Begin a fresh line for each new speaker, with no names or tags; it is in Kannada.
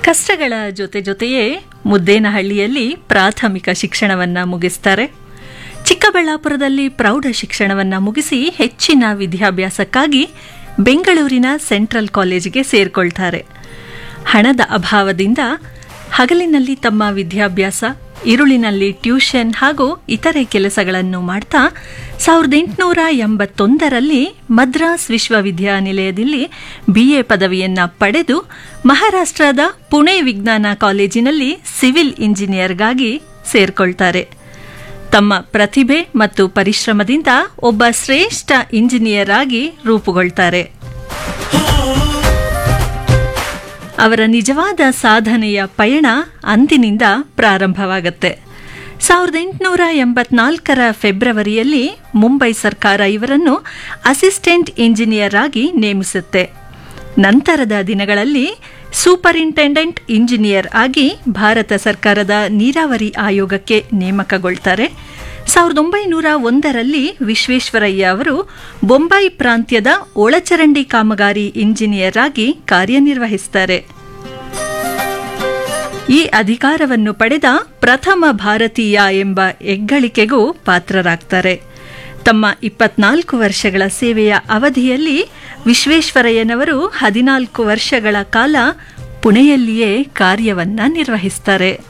ಕಷ್ಟಗಳ ಜೊತೆ ಜೊತೆಯೇ ಮುದ್ದೇನಹಳ್ಳಿಯಲ್ಲಿ ಪ್ರಾಥಮಿಕ ಶಿಕ್ಷಣವನ್ನು ಮುಗಿಸ್ತಾರೆ ಚಿಕ್ಕಬಳ್ಳಾಪುರದಲ್ಲಿ ಪ್ರೌಢ ಶಿಕ್ಷಣವನ್ನು ಮುಗಿಸಿ ಹೆಚ್ಚಿನ ವಿದ್ಯಾಭ್ಯಾಸಕ್ಕಾಗಿ ಬೆಂಗಳೂರಿನ ಸೆಂಟ್ರಲ್ ಕಾಲೇಜಿಗೆ ಸೇರಿಕೊಳ್ತಾರೆ ಹಣದ ಅಭಾವದಿಂದ ಹಗಲಿನಲ್ಲಿ ತಮ್ಮ ವಿದ್ಯಾಭ್ಯಾಸ ಇರುಳಿನಲ್ಲಿ ಟ್ಯೂಷನ್ ಹಾಗೂ ಇತರೆ ಕೆಲಸಗಳನ್ನು ಮಾಡ್ತಾ ಸಾವಿರದ ಎಂಟುನೂರ ಎಂಬತ್ತೊಂದರಲ್ಲಿ ಮದ್ರಾಸ್ ವಿಶ್ವವಿದ್ಯಾನಿಲಯದಲ್ಲಿ ಬಿಎ ಪದವಿಯನ್ನ ಪಡೆದು ಮಹಾರಾಷ್ಟ್ರದ ಪುಣೆ ವಿಜ್ಞಾನ ಕಾಲೇಜಿನಲ್ಲಿ ಸಿವಿಲ್ ಇಂಜಿನಿಯರ್ಗಾಗಿ ಸೇರ್ಕೊಳ್ತಾರೆ ತಮ್ಮ ಪ್ರತಿಭೆ ಮತ್ತು ಪರಿಶ್ರಮದಿಂದ ಒಬ್ಬ ಶ್ರೇಷ್ಠ ಇಂಜಿನಿಯರ್ ಆಗಿ ರೂಪುಗೊಳ್ತಾರೆ ಅವರ ನಿಜವಾದ ಸಾಧನೆಯ ಪಯಣ ಅಂದಿನಿಂದ ಪ್ರಾರಂಭವಾಗುತ್ತೆ ಸಾವಿರದ ಎಂಟುನೂರ ಎಂಬತ್ನಾಲ್ಕರ ಫೆಬ್ರವರಿಯಲ್ಲಿ ಮುಂಬೈ ಸರ್ಕಾರ ಇವರನ್ನು ಅಸಿಸ್ಟೆಂಟ್ ಇಂಜಿನಿಯರ್ ಆಗಿ ನೇಮಿಸುತ್ತೆ ನಂತರದ ದಿನಗಳಲ್ಲಿ ಸೂಪರಿಂಟೆಂಡೆಂಟ್ ಇಂಜಿನಿಯರ್ ಆಗಿ ಭಾರತ ಸರ್ಕಾರದ ನೀರಾವರಿ ಆಯೋಗಕ್ಕೆ ನೇಮಕಗೊಳ್ತಾರೆ ಸಾವಿರದ ಒಂಬೈನೂರ ಒಂದರಲ್ಲಿ ವಿಶ್ವೇಶ್ವರಯ್ಯ ಅವರು ಬೊಂಬೈ ಪ್ರಾಂತ್ಯದ ಒಳಚರಂಡಿ ಕಾಮಗಾರಿ ಇಂಜಿನಿಯರ್ ಆಗಿ ಕಾರ್ಯನಿರ್ವಹಿಸ್ತಾರೆ ಈ ಅಧಿಕಾರವನ್ನು ಪಡೆದ ಪ್ರಥಮ ಭಾರತೀಯ ಎಂಬ ಹೆಗ್ಗಳಿಕೆಗೂ ಪಾತ್ರರಾಗ್ತಾರೆ ತಮ್ಮ ಇಪ್ಪತ್ನಾಲ್ಕು ವರ್ಷಗಳ ಸೇವೆಯ ಅವಧಿಯಲ್ಲಿ ವಿಶ್ವೇಶ್ವರಯ್ಯನವರು ಹದಿನಾಲ್ಕು ವರ್ಷಗಳ ಕಾಲ ಪುಣೆಯಲ್ಲಿಯೇ ಕಾರ್ಯವನ್ನ ನಿರ್ವಹಿಸ್ತಾರೆ